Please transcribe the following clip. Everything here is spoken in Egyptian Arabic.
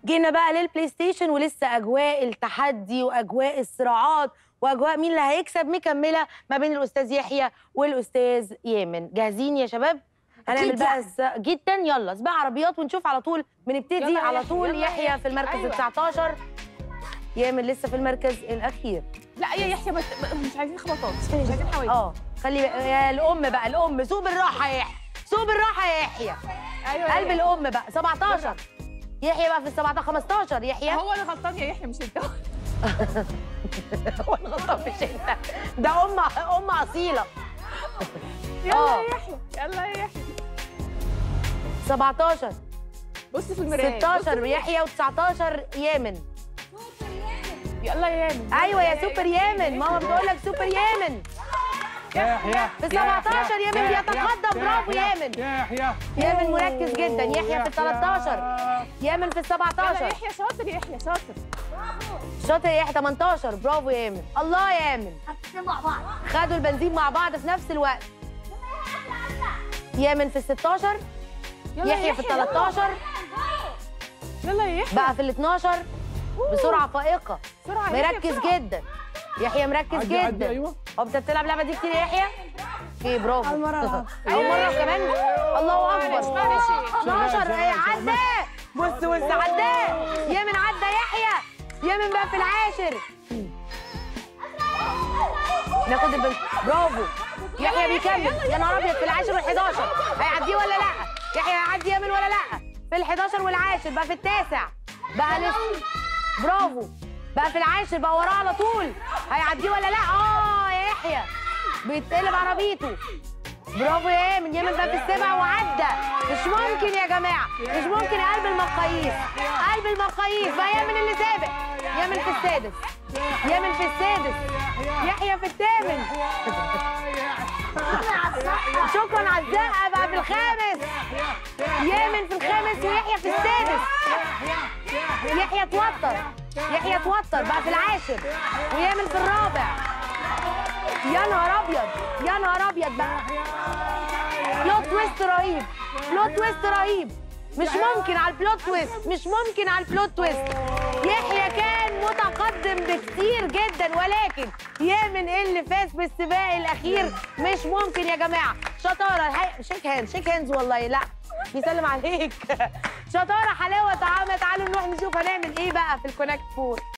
جينا بقى للبلاي ستيشن ولسه اجواء التحدي واجواء الصراعات واجواء مين اللي هيكسب مكمله ما بين الاستاذ يحيى والاستاذ يامن جاهزين يا شباب هنعمل أكيد بقى س... جدا يلا سباق عربيات ونشوف على طول بنبتدي يلا يا على يحيى، طول يلا يا يحيى يحيى. في المركز أيوة. ال 19 يامن لسه في المركز الاخير لا يا يحيى بت... مش عايزين خبطات مش عايزين حوادث اه خلي بقى يا الام بقى الام سوق بالراحه يا يحيى سوق بالراحه يا يحيى ايوه يا قلب يحيى. الام بقى 17 يحيى بقى في ال 17 15 يحيى هو اللي غلطان يا يحيى مش انت هو الغلطان مش انت ده ام ام اصيله يلا آه. يا يحيى يلا يا يحيى 17 بص في المرايه بص في 16 المراية. يحيى و19 يامن يلا يا يامن ايوه يا سوبر يامن ماما بتقول لك سوبر يامن يحيى في 17 يامن بيتقدم برافو يامن يحيى يامن مركز جدا يحيى في ال 13 يامن في ال يلا يا 17 يحيى شاطر يا يحيى شاطر شاطر يا يحيى 18 برافو يا يامن الله يا يامن خدوا البنزين مع بعض في نفس الوقت يامن في ال 16 يلا يا يحيى في ال يلا. 13 يلا يا يحيى بقى في ال 12 بسرعه فائقه بسرعه يا يحيى، مركز بسرعة. جدا يحيى مركز عدي عدي جدا ايوه هو انت بتلعب اللعبه دي كتير يا يحيى؟ اوكي برافو أول مرة ألعب. اول مره كمان الله معلش، اكبر معلش. 12 شغال، ايه شغال. عداه بص بص عداه يامن عدى يحيى يامن بقى في العاشر ناخد البنت برافو يحيى بيكمل يا نهار ابيض في العاشر وال11 هيعديه ولا لا يحيى هيعدي يامن ولا لا في ال11 والعاشر بقى في التاسع بقى لسه برافو بقى في العاشر بقى وراه على طول هيعديه ولا لا اه يا يحيى بيتقلب عربيته برافو يا يامن يامن بقى في السابع وعدى مش ممكن يا جماعه مش ممكن قلب المقاييس قلب المقاييس بقى يامن اللي سابق يامن في السادس يامن في السادس يحيى في الثامن شكرا على الزقه بقى في الخامس يامن في الخامس ويحيى في السادس يحيى اتوتر يحيى اتوتر بقى في العاشر ويامن في الرابع يا نهار ابيض يا نهار ابيض بقى بلوت تويست رهيب بلوت تويست رهيب مش ممكن على البلوت تويست مش ممكن على البلوت تويست يحيى كان متقدم بكتير جدا ولكن يامن اللي فاز بالسباق الاخير مش ممكن يا جماعه شطاره هاي شيك هاند شيك هاندز والله لا بيسلم عليك شطاره حلاوه طعامه تعالوا نروح نشوف هنعمل ايه بقى في الكونكت فور